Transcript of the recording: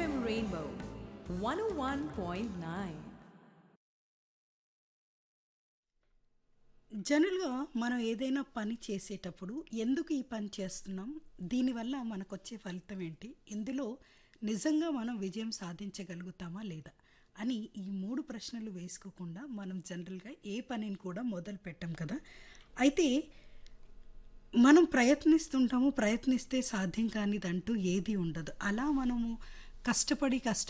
FM Rainbow 101.9. జనరల్గా మనం ఏదైనా పని చేసేటప్పుడు ఎందుకు ఈ పని చేస్తున్నాం దీనివల్ల మనకు వచ్చే ఫలితం ఏంటి ఇందులో నిజంగా మనం విజయం సాధించగలుగుతామా లేదా అని ఈ మూడు ప్రశ్నలు వేసుకోకుండా మనం జనరల్గా ఏ పనిని కూడా మొదలు పెట్టాం కదా అయితే మనం ప్రయత్నిస్తుంటాము ప్రయత్నిస్తే సాధ్యం కానిదంటూ ఏది ఉండదు అలా మనము కష్టపడి కష్టపడి